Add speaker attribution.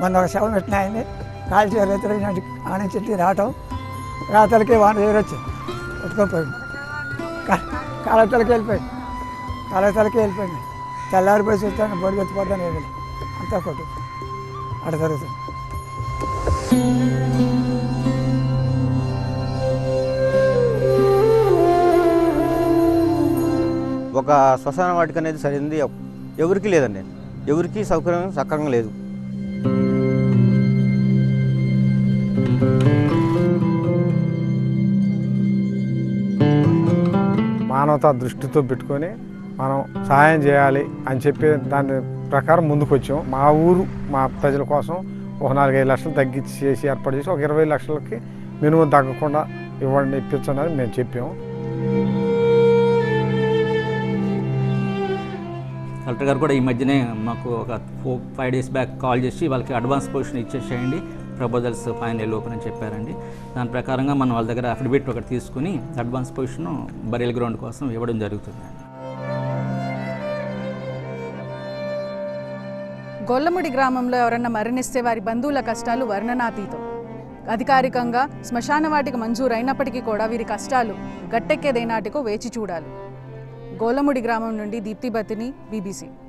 Speaker 1: మొన్న ఒక శవం పెట్టిన ఆయన్ని కాల్చి రైతులు ఆనించి రావటం రాతలకి వాన చేరొచ్చు కొట్టుకొని పోయింది కాలతలకి వెళ్ళిపోయింది కాలతలకి వెళ్ళిపోయింది తెల్లారిపోయి చూస్తాను బొడి ఎత్తిపోతాను ఏమి అంతా కొట్టు అక్కడ జరుగుతుంది
Speaker 2: ఒక శ్మశాన వాటిక అనేది సరైనది ఎవరికి లేదండి ఎవరికి సౌకర్యం సక్రమంగా లేదు
Speaker 3: మానవతా దృష్టితో పెట్టుకొని మనం సహాయం చేయాలి అని చెప్పి దాని ప్రకారం ముందుకు వచ్చాం మా ఊరు మా ప్రజల కోసం ఒక నాలుగైదు లక్షలు తగ్గించి చేసి ఏర్పాటు చేసి ఒక ఇరవై లక్షలకి మినిమం తగ్గకుండా ఇవ్వండి ఇప్పించండి అని మేము చెప్పాము
Speaker 4: కలెక్టర్ గారు కూడా ఈ మధ్యనే మాకు ఒక four five days back call చేసి వాళ్ళకి అడ్వాన్స్ పొజిషన్ ఇచ్చేసేయండి ప్రపోజల్స్ ఫైనల్ లోపల అని చెప్పారండి దాని ప్రకారంగా మనం వాళ్ళ దగ్గర అఫిడవిట్ ఒకటి తీసుకుని అడ్వాన్స్ పొజిషన్ బరియల్ గ్రౌండ్ కోసం ఇవ్వడం జరుగుతుంది
Speaker 5: గొల్లముడి గ్రామంలో ఎవరన్నా మరణిస్తే వారి బంధువుల కష్టాలు వర్ణనాతీతం అధికారికంగా శ్మశాన వాటికి మంజూరు అయినప్పటికీ కూడా వీరి కష్టాలు గట్టెక్కేదేనాటికో వేచి చూడాలి గోలముడి గ్రామం నుండి దీప్తి బతిని బీబీసీ